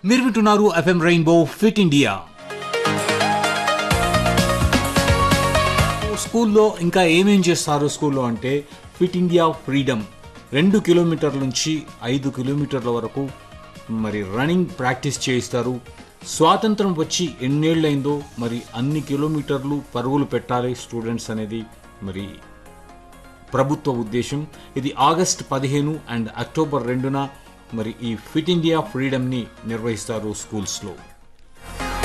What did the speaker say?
మీరు వింటున్నారు FM rainbow fit India స్కూల్లో ఇంకా ఏమేం చేస్తారు స్కూల్లో అంటే ఫిట్ ఇండియా ఫ్రీడమ్ రెండు కిలోమీటర్ల నుంచి ఐదు కిలోమీటర్ల వరకు మరి రన్నింగ్ ప్రాక్టీస్ చేయిస్తారు స్వాతంత్రం వచ్చి ఎన్నేళ్ళైందో మరి అన్ని కిలోమీటర్లు పరుగులు పెట్టాలి స్టూడెంట్స్ అనేది మరి ప్రభుత్వ ఉద్దేశం ఇది ఆగస్ట్ పదిహేను అండ్ అక్టోబర్ రెండున మరి ఈ ఫిట్ ఇండియా ఫ్రీడమ్ని నిర్వహిస్తారు స్కూల్స్లో